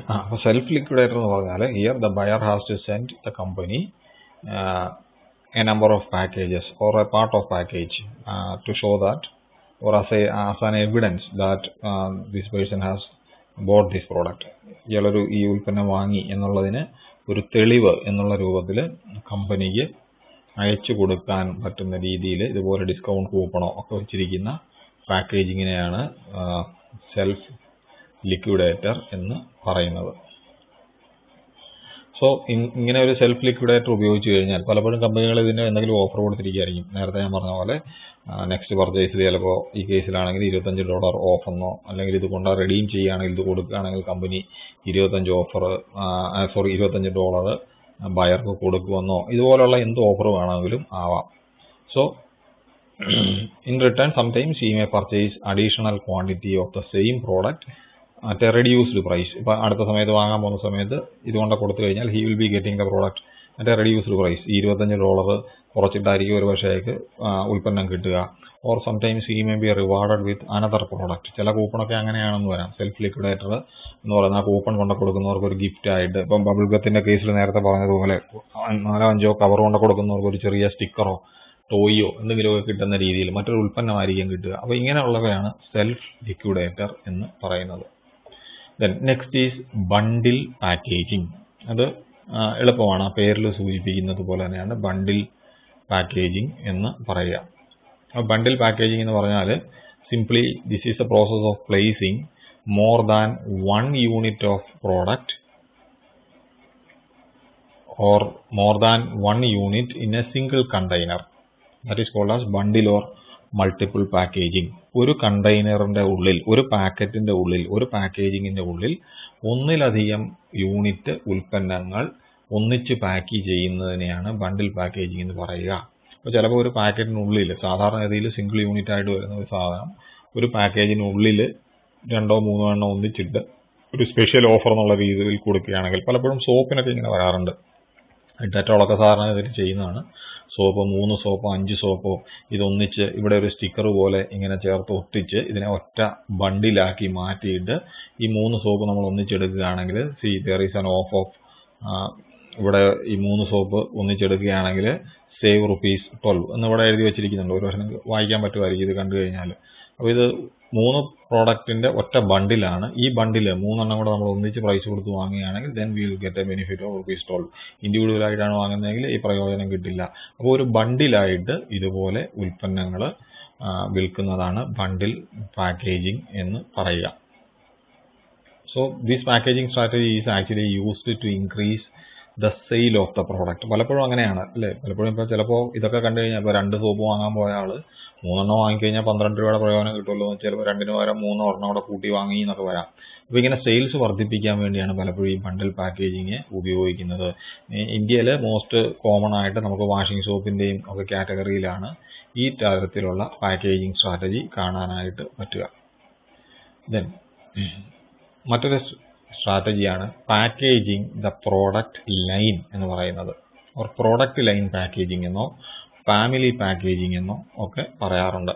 ആ അപ്പോൾ self liquidator എന്ന് പറഞ്ഞാൽ here the buyer has to send the company a number of packages or a part of package to show that or as a as an evidence that this person has bought this product ഇയാളൊരു ഈ ഉൽപ്പന്നം വാങ്ങി എന്നുള്ളതിന് ഒരു തെളിവ് എന്നുള്ള രൂപത്തിൽ കമ്പനിക്ക് അയച്ചു കൊടുക്കാൻ പറ്റുന്ന രീതിയിൽ ഇതുപോലെ ഡിസ്കൗണ്ട് കൂപ്പണോ ഒക്കെ വെച്ചിരിക്കുന്ന പാക്കേജിങ്ങിനെയാണ് സെൽഫ് ലിക്വിഡേറ്റർ എന്ന് പറയുന്നത് സോ ഇങ്ങനെ ഒരു സെൽഫ് ലിക്വിഡേറ്റർ ഉപയോഗിച്ച് കഴിഞ്ഞാൽ പലപ്പോഴും കമ്പനികൾ ഇതിന് എന്തെങ്കിലും ഓഫർ കൊടുത്തിരിക്കുകയായിരിക്കും നേരത്തെ ഞാൻ പറഞ്ഞ പോലെ നെക്സ്റ്റ് പർച്ചേസിൽ ചിലപ്പോൾ ഈ കേസിലാണെങ്കിൽ ഇരുപത്തഞ്ച് ഡോളർ ഓഫ് എന്നോ അല്ലെങ്കിൽ ഇത് കൊണ്ട് റെഡീം ചെയ്യുകയാണെങ്കിൽ ഇത് കൊടുക്കുകയാണെങ്കിൽ കമ്പനി ഇരുപത്തഞ്ച് ഓഫർ സോറി ഇരുപത്തഞ്ച് ഡോളർ ബയർക്ക് കൊടുക്കുമെന്നോ ഇതുപോലുള്ള എന്ത് ഓഫർ വേണമെങ്കിലും ആവാം so in return sometimes he may purchase additional quantity of the same product at a reduced price ഇപ്പം അടുത്ത സമയത്ത് വാങ്ങാൻ പോകുന്ന സമയത്ത് ഇതുകൊണ്ട് കൊടുത്തു കഴിഞ്ഞാൽ he will be getting the product at a reduced price ഈ ഇരുപത്തഞ്ച് ഡോളർ കുറച്ചിട്ടായിരിക്കും ഒരു പക്ഷേ അയാൾക്ക് ഉൽപ്പന്നം കിട്ടുക or sometimes he may be rewarded with another product ചില കൂപ്പണൊക്കെ അങ്ങനെയാണെന്ന് വരാം സെൽഫ് ലിക്വിഡേറ്റർ എന്ന് പറയുന്ന ആ കൂപ്പൺ കൊണ്ട് കൊടുക്കുന്നവർക്ക് ഒരു ഗിഫ്റ്റ് ആയിട്ട് ഇപ്പം ബബിൾ ഗത്തിന്റെ കേസിൽ നേരത്തെ പറഞ്ഞതുപോലെ നാലോ അഞ്ചോ കവർ കൊണ്ട് കൊടുക്കുന്നവർക്ക് ഒരു ചെറിയ സ്റ്റിക്കറോ ടോയോ എന്തെങ്കിലുമൊക്കെ കിട്ടുന്ന രീതിയിൽ മറ്റൊരു ഉൽപ്പന്നമായിരിക്കും കിട്ടുക അപ്പോൾ ഇങ്ങനെയുള്ളവയാണ് സെൽഫ് ലിക്വിഡേറ്റർ എന്ന് പറയുന്നത് then next is bundle packaging അത് എളുപ്പമാണ് ആ പേരിൽ സൂചിപ്പിക്കുന്നത് പോലെ തന്നെയാണ് ബണ്ടിൽ പാക്കേജിംഗ് എന്ന് പറയുക ബണ്ടിൽ പാക്കേജിംഗ് എന്ന് പറഞ്ഞാൽ simply this is a process of placing more than one unit of product or more than one unit in a single container that is called as bundle or multiple packaging ഒരു കണ്ടെയ്നറിന്റെ ഉള്ളിൽ ഒരു പാക്കറ്റിന്റെ ഉള്ളിൽ ഒരു പാക്കേജിങ്ങിന്റെ ഉള്ളിൽ ഒന്നിലധികം യൂണിറ്റ് ഉൽപ്പന്നങ്ങൾ ഒന്നിച്ച് പാക്ക് ചെയ്യുന്നതിനെയാണ് ബണ്ടിൽ പാക്കേജിംഗ് എന്ന് പറയുക അപ്പോൾ ചിലപ്പോൾ ഒരു പാക്കറ്റിനുള്ളിൽ സാധാരണഗതിയിൽ സിംഗിൾ യൂണിറ്റ് ആയിട്ട് വരുന്ന ഒരു സാധനം ഒരു പാക്കേജിനുള്ളിൽ രണ്ടോ മൂന്നോ എണ്ണം ഒന്നിച്ചിട്ട് ഒരു സ്പെഷ്യൽ ഓഫർ എന്നുള്ള രീതിയിൽ കൊടുക്കുകയാണെങ്കിൽ പലപ്പോഴും സോപ്പിനൊക്കെ ഇങ്ങനെ വരാറുണ്ട് ഡെറ്റോളൊക്കെ സാധാരണ ഇതിൽ ചെയ്യുന്നതാണ് സോപ്പ് മൂന്ന് സോപ്പോ അഞ്ച് സോപ്പോ ഇതൊന്നിച്ച് ഇവിടെ ഒരു സ്റ്റിക്കർ പോലെ ഇങ്ങനെ ചേർത്ത് ഒട്ടിച്ച് ഇതിനെ ഒറ്റ ബണ്ടിലാക്കി മാറ്റിയിട്ട് ഈ മൂന്ന് സോപ്പ് നമ്മൾ ഒന്നിച്ചെടുക്കുകയാണെങ്കിൽ see there is an off off ഇവിടെ ഈ മൂന്ന് സോപ്പ് ഒന്നിച്ചെടുക്കുകയാണെങ്കിൽ സേവ് റുപ്പീസ് ട്വൽവ് എന്നിവിടെ എഴുതി വെച്ചിരിക്കുന്നുണ്ട് ഒരു പക്ഷേ വായിക്കാൻ പറ്റുമായിരിക്കും ഇത് കണ്ടു കഴിഞ്ഞാൽ അപ്പോൾ ഇത് മൂന്ന് പ്രോഡക്റ്റിന്റെ ഒറ്റ ബണ്ടിലാണ് ഈ ബണ്ടിൽ മൂന്നെണ്ണം കൂടെ നമ്മൾ ഒന്നിച്ച് പ്രൈസ് കൊടുത്ത് വാങ്ങുകയാണെങ്കിൽ then we will get a benefit of rupees twelve individual ആയിട്ടാണ് വാങ്ങുന്നതെങ്കിൽ ഈ പ്രയോജനം കിട്ടില്ല അപ്പോൾ ഒരു ബണ്ടിലായിട്ട് ഇതുപോലെ ഉൽപ്പന്നങ്ങൾ വിൽക്കുന്നതാണ് ബണ്ടിൽ പാക്കേജിംഗ് എന്ന് പറയുക so this packaging strategy is actually used to increase the sale of the product പലപ്പോഴും അങ്ങനെയാണ് അല്ലേ പലപ്പോഴും ഇപ്പോൾ ചിലപ്പോൾ ഇതൊക്കെ കണ്ടു കഴിഞ്ഞാൽ ഇപ്പോൾ രണ്ട് സോപ്പ് വാങ്ങാൻ പോയ ആൾ മൂന്നെണ്ണം വാങ്ങിക്കഴിഞ്ഞാൽ പന്ത്രണ്ട് രൂപയുടെ പ്രയോജനം കിട്ടുമല്ലോ ചിലപ്പോൾ രണ്ടിന് പകരം മൂന്നോ ഒരെണ്ണം കൂടെ കൂട്ടി വാങ്ങി എന്നൊക്കെ വരാം അപ്പോൾ ഇങ്ങനെ സെയിൽസ് വർദ്ധിപ്പിക്കാൻ വേണ്ടിയാണ് പലപ്പോഴും ഈ ബണ്ടിൽ പാക്കേജിങ് ഉപയോഗിക്കുന്നത് ഇന്ത്യയിൽ മോസ്റ്റ് കോമൺ ആയിട്ട് നമുക്ക് വാഷിംഗ് സോപ്പിൻ്റെയും ഒക്കെ കാറ്റഗറിയിലാണ് ഈ തരത്തിലുള്ള പാക്കേജിങ് സ്ട്രാറ്റജി കാണാനായിട്ട് പറ്റുക ദെൻ മറ്റൊരു സ്ട്രാറ്റജിയാണ് പാക്കേജിങ് ദ പ്രോഡക്റ്റ് ലൈൻ എന്ന് പറയുന്നത് ഓർ പ്രോഡക്റ്റ് ലൈൻ പാക്കേജിംഗ് എന്നോ ഫാമിലി പാക്കേജിംഗ് എന്നോ ഒക്കെ പറയാറുണ്ട്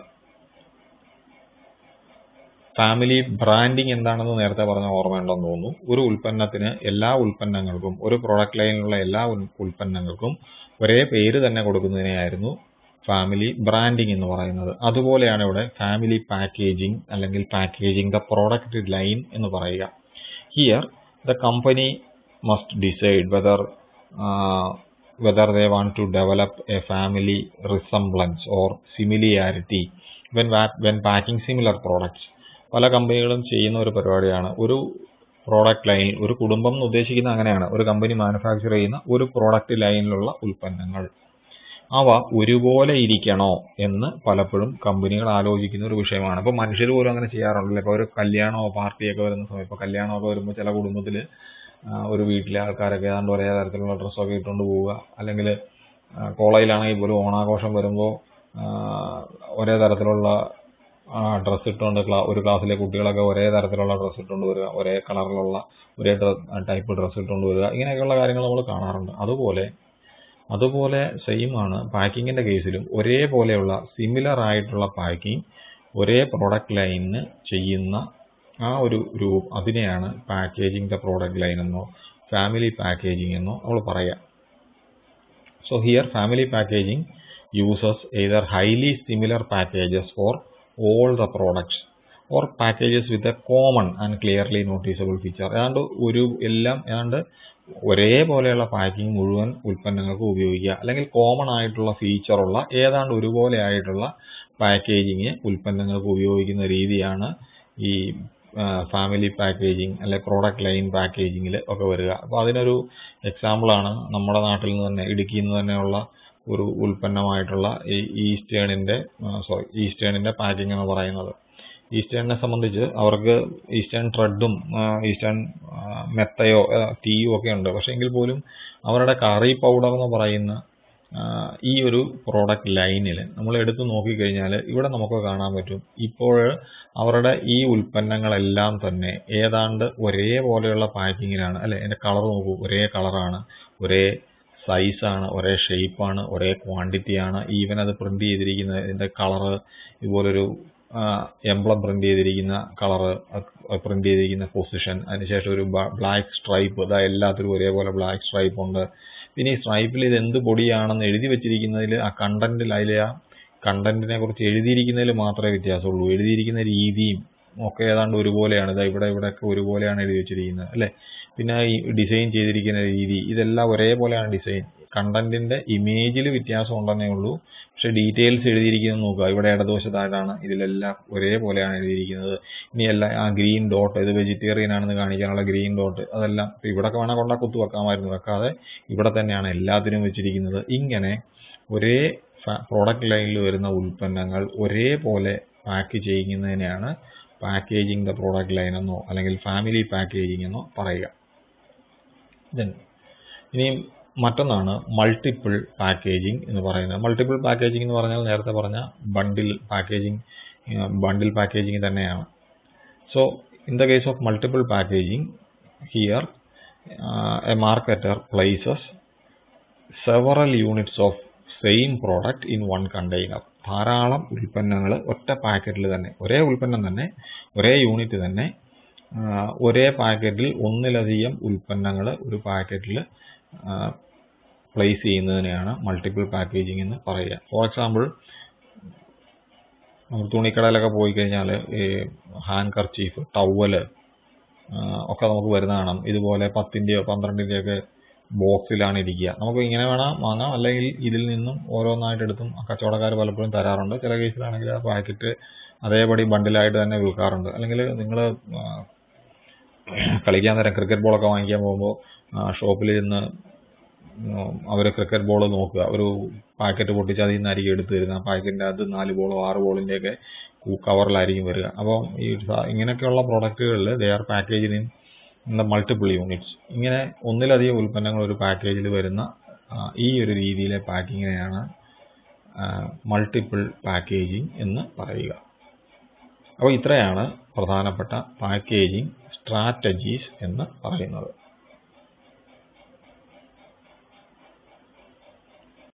ഫാമിലി ബ്രാൻഡിങ് എന്താണെന്ന് നേരത്തെ പറഞ്ഞ ഓർമ്മയുണ്ടെന്ന് തോന്നുന്നു ഒരു ഉൽപ്പന്നത്തിന് എല്ലാ ഉൽപ്പന്നങ്ങൾക്കും ഒരു പ്രോഡക്റ്റ് ലൈനിലുള്ള എല്ലാ ഉൽപ്പന്നങ്ങൾക്കും ഒരേ പേര് തന്നെ കൊടുക്കുന്നതിനെയായിരുന്നു ഫാമിലി ബ്രാൻഡിംഗ് എന്ന് പറയുന്നത് അതുപോലെയാണ് ഇവിടെ ഫാമിലി പാക്കേജിംഗ് അല്ലെങ്കിൽ പാക്കേജിംഗ് ദ പ്രോഡക്റ്റ് ലൈൻ എന്ന് പറയുക here the company must decide whether uh, whether they want to develop a family resemblance or similarity when when packing similar products പല കമ്പനികളും ചെയ്യുന്ന ഒരു പരിപാടിയാണ് ഒരു പ്രോഡക്റ്റ് ലൈൻ ഒരു കുടുംബം എന്ന് ഉദ്ദേശിക്കുന്നത് അങ്ങനെയാണ് ഒരു കമ്പനി മാനുഫാക്ചർ ചെയ്യുന്ന ഒരു പ്രോഡക്റ്റ് ലൈനിലുള്ള ഉൽപ്പന്നങ്ങൾ അവ ഒരുപോലെ ഇരിക്കണോ എന്ന് പലപ്പോഴും കമ്പനികൾ ആലോചിക്കുന്ന ഒരു വിഷയമാണ് അപ്പോൾ മനുഷ്യർ പോലും അങ്ങനെ ചെയ്യാറുണ്ടല്ലോ ഇപ്പോൾ ഒരു കല്യാണമോ പാർട്ടിയൊക്കെ വരുന്ന സമയം ഇപ്പോൾ കല്യാണമൊക്കെ വരുമ്പോൾ ചില കുടുംബത്തിൽ ഒരു വീട്ടിലെ ആൾക്കാരൊക്കെ ഏതാണ്ട് ഒരേ തരത്തിലുള്ള ഡ്രസ്സൊക്കെ ഇട്ടുകൊണ്ട് പോവുക അല്ലെങ്കിൽ കോളേജിലാണെങ്കിൽ പോലും ഓണാഘോഷം വരുമ്പോൾ ഒരേ തരത്തിലുള്ള ഡ്രസ്സ് ഇട്ടുകൊണ്ട് ക്ലാ ഒരു ക്ലാസ്സിലെ കുട്ടികളൊക്കെ ഒരേ തരത്തിലുള്ള ഡ്രസ്സ് ഇട്ടുകൊണ്ട് വരിക ഒരേ കളറിലുള്ള ഒരേ ടൈപ്പ് ഡ്രസ്സ് ഇട്ടുകൊണ്ട് വരിക ഇങ്ങനെയൊക്കെയുള്ള കാര്യങ്ങൾ നമ്മൾ കാണാറുണ്ട് അതുപോലെ അതുപോലെ സെയിം ആണ് പാക്കിങ്ങിന്റെ കേസിലും ഒരേപോലെയുള്ള സിമിലർ ആയിട്ടുള്ള പാക്കിംഗ് ഒരേ പ്രോഡക്റ്റ് ലൈനിന് ചെയ്യുന്ന ആ ഒരു രൂപ അതിനെയാണ് പാക്കേജിംഗ് ദ പ്രോഡക്റ്റ് ലൈൻ എന്നോ ഫാമിലി പാക്കേജിംഗ് എന്നോ നമ്മൾ പറയുക So here family packaging uses either highly similar packages for all the products or packages with a common and clearly noticeable feature. ഏതാണ്ട് ഒരു എല്ലാം ഏതാണ്ട് ഒരേപോലെയുള്ള പാക്കിംഗ് മുഴുവൻ ഉൽപ്പന്നങ്ങൾക്ക് ഉപയോഗിക്കുക അല്ലെങ്കിൽ കോമൺ ആയിട്ടുള്ള ഫീച്ചറുള്ള ഏതാണ്ട് ഒരുപോലെ ആയിട്ടുള്ള പാക്കേജിങ് ഉൽപ്പന്നങ്ങൾക്ക് ഉപയോഗിക്കുന്ന രീതിയാണ് ഈ ഫാമിലി പാക്കേജിങ് അല്ലെ പ്രോഡക്റ്റ് ലൈൻ പാക്കേജിങ്ങിൽ ഒക്കെ വരിക അപ്പോൾ അതിനൊരു എക്സാമ്പിളാണ് നമ്മുടെ നാട്ടിൽ നിന്ന് തന്നെ ഇടുക്കിയിൽ നിന്ന് തന്നെയുള്ള ഒരു ഉൽപ്പന്നമായിട്ടുള്ള ഈ ഈസ്റ്റേണിൻ്റെ സോറി ഈസ്റ്റേണിൻ്റെ പാക്കിംഗ് എന്ന് പറയുന്നത് ഈസ്റ്റേണിനെ സംബന്ധിച്ച് അവർക്ക് ഈസ്റ്റേൺ ട്രെഡും ഈസ്റ്റേൺ മെത്തയോ ടീയും ഒക്കെ ഉണ്ട് പക്ഷേ എങ്കിൽ പോലും അവരുടെ കറി പൗഡർ എന്ന് പറയുന്ന ഈ ഒരു പ്രോഡക്റ്റ് ലൈനിൽ നമ്മൾ എടുത്തു നോക്കിക്കഴിഞ്ഞാൽ ഇവിടെ നമുക്ക് കാണാൻ പറ്റും ഇപ്പോൾ അവരുടെ ഈ ഉൽപ്പന്നങ്ങളെല്ലാം തന്നെ ഏതാണ്ട് ഒരേപോലെയുള്ള പാക്കിങ്ങിലാണ് അല്ലെ എൻ്റെ കളർ നോക്കൂ ഒരേ കളറാണ് ഒരേ സൈസാണ് ഒരേ ഷേപ്പാണ് ഒരേ ക്വാണ്ടിറ്റിയാണ് ഈവൻ അത് പ്രിന്റ് ചെയ്തിരിക്കുന്ന ഇതിൻ്റെ കളറ് ഇതുപോലൊരു എംബ്ലം പ്രിന്റ് ചെയ്തിരിക്കുന്ന കളറ് പ്രിന്റ് ചെയ്തിരിക്കുന്ന പൊസിഷൻ അതിനുശേഷം ഒരു ബ്ലാക്ക് സ്ട്രൈപ്പ് ഇതാ എല്ലാത്തിലും ഒരേപോലെ ബ്ലാക്ക് സ്ട്രൈപ്പ് ഉണ്ട് പിന്നെ ഈ സ്ട്രൈപ്പിൽ ഇത് എന്ത് പൊടിയാണെന്ന് എഴുതി വെച്ചിരിക്കുന്നതിൽ ആ കണ്ടന്റിൽ അതിലെ ആ കണ്ടന്റിനെ കുറിച്ച് എഴുതിയിരിക്കുന്നതിൽ മാത്രമേ വ്യത്യാസമുള്ളൂ എഴുതിയിരിക്കുന്ന രീതിയും ഒക്കെ ഏതാണ്ട് ഒരുപോലെയാണ് ഇതാ ഇവിടെ ഇവിടെയൊക്കെ ഒരുപോലെയാണ് എഴുതി വെച്ചിരിക്കുന്നത് അല്ലേ പിന്നെ ഈ ഡിസൈൻ ചെയ്തിരിക്കുന്ന രീതി ഇതെല്ലാം ഒരേപോലെയാണ് ഡിസൈൻ കണ്ടന്റിന്റെ ഇമേജിൽ വ്യത്യാസം ഉണ്ടെന്നേ ഉള്ളൂ പക്ഷെ ഡീറ്റെയിൽസ് എഴുതിയിരിക്കുന്നത് നോക്കുക ഇവിടെ ഇടതുവശത്തായിട്ടാണ് ഇതിലെല്ലാം ഒരേപോലെയാണ് എഴുതിയിരിക്കുന്നത് ഇനി എല്ലാം ആ ഗ്രീൻ ഡോട്ട് ഇത് വെജിറ്റേറിയൻ ആണെന്ന് കാണിക്കാനുള്ള ഗ്രീൻ ഡോട്ട് അതെല്ലാം ഇപ്പോൾ ഇവിടെയൊക്കെ വേണേൽ കൊണ്ടാ കുത്തു വെക്കാമായിരുന്നു വെക്കാതെ ഇവിടെ തന്നെയാണ് എല്ലാത്തിനും വെച്ചിരിക്കുന്നത് ഇങ്ങനെ ഒരേ പ്രോഡക്റ്റ് ലൈനിൽ വരുന്ന ഉൽപ്പന്നങ്ങൾ ഒരേപോലെ പാക്ക് ചെയ്യുന്നതിനെയാണ് പാക്കേജിംഗ് ദ പ്രോഡക്റ്റ് ലൈൻ എന്നോ അല്ലെങ്കിൽ ഫാമിലി പാക്കേജിംഗ് എന്നോ പറയുക ദെൻ ഇനിയും മറ്റൊന്നാണ് മൾട്ടിപ്പിൾ പാക്കേജിംഗ് എന്ന് പറയുന്നത് മൾട്ടിപ്പിൾ പാക്കേജിംഗ് എന്ന് പറഞ്ഞാൽ നേരത്തെ പറഞ്ഞ ബണ്ടിൽ പാക്കേജിംഗ് ബണ്ടിൽ പാക്കേജിംഗ് തന്നെയാണ് so in the case of multiple packaging here a marketer places several units of same product in one container ധാരാളം ഉൽപ്പന്നങ്ങൾ ഒറ്റ പാക്കറ്റിൽ തന്നെ ഒരേ ഉൽപ്പന്നം തന്നെ ഒരേ യൂണിറ്റ് തന്നെ ഒരേ പാക്കറ്റിൽ ഒന്നിലധികം ഉൽപ്പന്നങ്ങൾ ഒരു പാക്കറ്റിൽ പ്ലേസ് ചെയ്യുന്നതിനെയാണ് മൾട്ടിപ്പിൾ പാക്കേജിംഗ് എന്ന് പറയുക ഫോർ എക്സാമ്പിൾ നമ്മൾ തുണിക്കടയിലൊക്കെ പോയി കഴിഞ്ഞാൽ ഈ ഹാൻഡ് കർച്ചീഫ് ടവല് ഒക്കെ നമുക്ക് വരുന്ന കാണാം ഇതുപോലെ പത്തിൻ്റെയോ പന്ത്രണ്ടിൻ്റെയൊക്കെ ബോക്സിലാണ് ഇരിക്കുക നമുക്ക് ഇങ്ങനെ വേണം വാങ്ങാം അല്ലെങ്കിൽ ഇതിൽ നിന്നും ഓരോന്നായിട്ട് എടുത്തും കച്ചവടക്കാർ പലപ്പോഴും തരാറുണ്ട് ചില കേസിലാണെങ്കിൽ ആ പാക്കറ്റ് അതേപടി ബണ്ടിലായിട്ട് തന്നെ വിൽക്കാറുണ്ട് അല്ലെങ്കിൽ നിങ്ങൾ കളിക്കാൻ നേരം ക്രിക്കറ്റ് ബോളൊക്കെ വാങ്ങിക്കാൻ പോകുമ്പോൾ ഷോപ്പിൽ ചെന്ന് അവർ ക്രിക്കറ്റ് ബോൾ നോക്കുക ഒരു പാക്കറ്റ് പൊട്ടിച്ച് അതിൽ നിന്നായിരിക്കും എടുത്ത് തരുന്നത് ആ പാക്കറ്റിൻ്റെ അത് നാല് ബോളോ ആറ് ബോളിൻ്റെയൊക്കെ കവറിലായിരിക്കും വരിക അപ്പോൾ ഈ ഇങ്ങനെയൊക്കെയുള്ള പ്രോഡക്റ്റുകളിൽ ദേ ആർ പാക്കേജിൽ ഇൻ ദ മൾട്ടിപ്പിൾ യൂണിറ്റ്സ് ഇങ്ങനെ ഒന്നിലധികം ഉൽപ്പന്നങ്ങൾ ഒരു പാക്കേജിൽ വരുന്ന ഈ ഒരു രീതിയിലെ പാക്കിങ്ങിനെയാണ് മൾട്ടിപ്പിൾ പാക്കേജിംഗ് എന്ന് പറയുക അപ്പോൾ ഇത്രയാണ് പ്രധാനപ്പെട്ട പാക്കേജിംഗ് സ്ട്രാറ്റജീസ് എന്ന് പറയുന്നത്